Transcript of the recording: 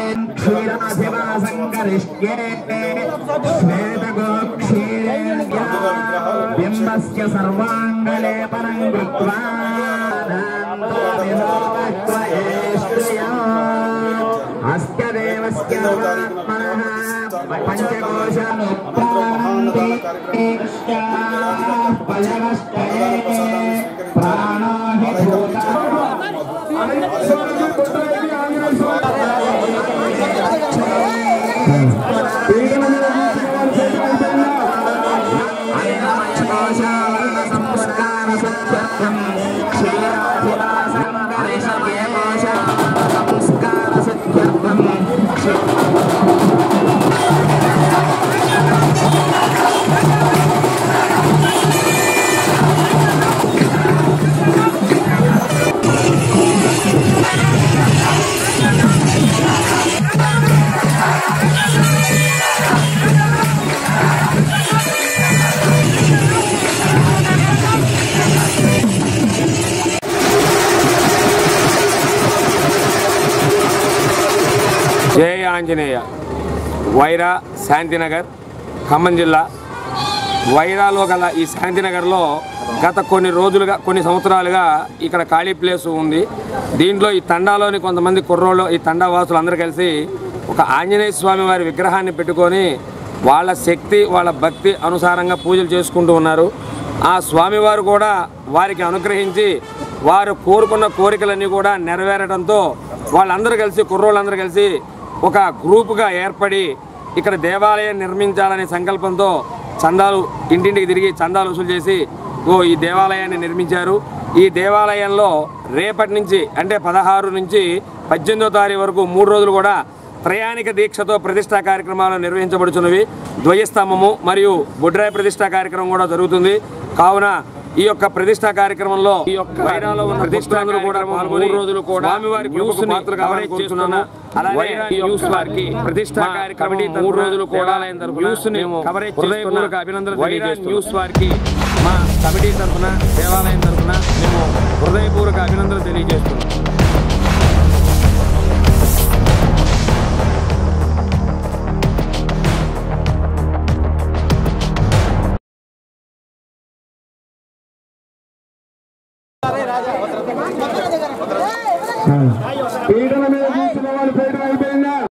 క్షీరాధివాసం కరిష్యే శ్వేతగోక్షీరేణ్యా బింబస్య సర్వాంగలేపనం కృత్వా నాంతోభినోవక్వయేష్ట్రియా అస్య దేవస్య ఆత్మనః పంచకోశముత్క్రామంతి పయవష్టయే ప్రాణో హి భూతా జయ ఆంజనేయ వైరా శాంతినగర్ ఖమ్మం జిల్లా వైరాలో గల ఈ శాంతినగర్లో గత కొన్ని రోజులుగా కొన్ని సంవత్సరాలుగా ఇక్కడ ఖాళీ ప్లేస్ ఉంది దీంట్లో ఈ తండాలోని కొంతమంది కుర్రోళ్ళు ఈ తండా వాసులు అందరూ కలిసి ఒక ఆంజనేయ స్వామి వారి విగ్రహాన్ని పెట్టుకొని వాళ్ళ శక్తి వాళ్ళ భక్తి అనుసారంగా పూజలు చేసుకుంటూ ఉన్నారు ఆ స్వామివారు కూడా వారికి అనుగ్రహించి వారు కోరుకున్న కోరికలన్నీ కూడా నెరవేరడంతో వాళ్ళందరూ కలిసి కుర్రోళ్ళందరూ కలిసి ఒక గ్రూపుగా ఏర్పడి ఇక్కడ దేవాలయం నిర్మించాలనే సంకల్పంతో చందాలు ఇంటింటికి తిరిగి చందాలు వసూలు చేసి ఓ ఈ దేవాలయాన్ని నిర్మించారు ఈ దేవాలయంలో రేపటి నుంచి అంటే పదహారు నుంచి పద్దెనిమిదో తారీఖు వరకు మూడు రోజులు కూడా ప్రయాణిక దీక్షతో ప్రతిష్టా కార్యక్రమాలు నిర్వహించబడుచున్నవి ధ్వజస్తంభము మరియు బుడ్రాయి ప్రతిష్టా కార్యక్రమం కూడా జరుగుతుంది కావున ఈ యొక్క ప్రతిష్టా కార్యక్రమంలో ఈ యొక్క వైరాలో ఉన్న ప్రతిష్టాంగులు కూడా పాల్గొని రోజులు కూడా స్వామివారి న్యూస్ కవరేజ్ చేస్తున్నాను అలాగే ఈ న్యూస్ వారికి ప్రతిష్టా కార్యక్రమం మూడు రోజులు కూడా న్యూస్ ని కవరేజ్ హృదయపూర్వక అభినందనలు తెలియజేస్తున్నాను న్యూస్ వారికి మా కమిటీ తరఫున దేవాలయం తరఫున మేము హృదయపూర్వక అభినందనలు తెలియజేస్తున్నాం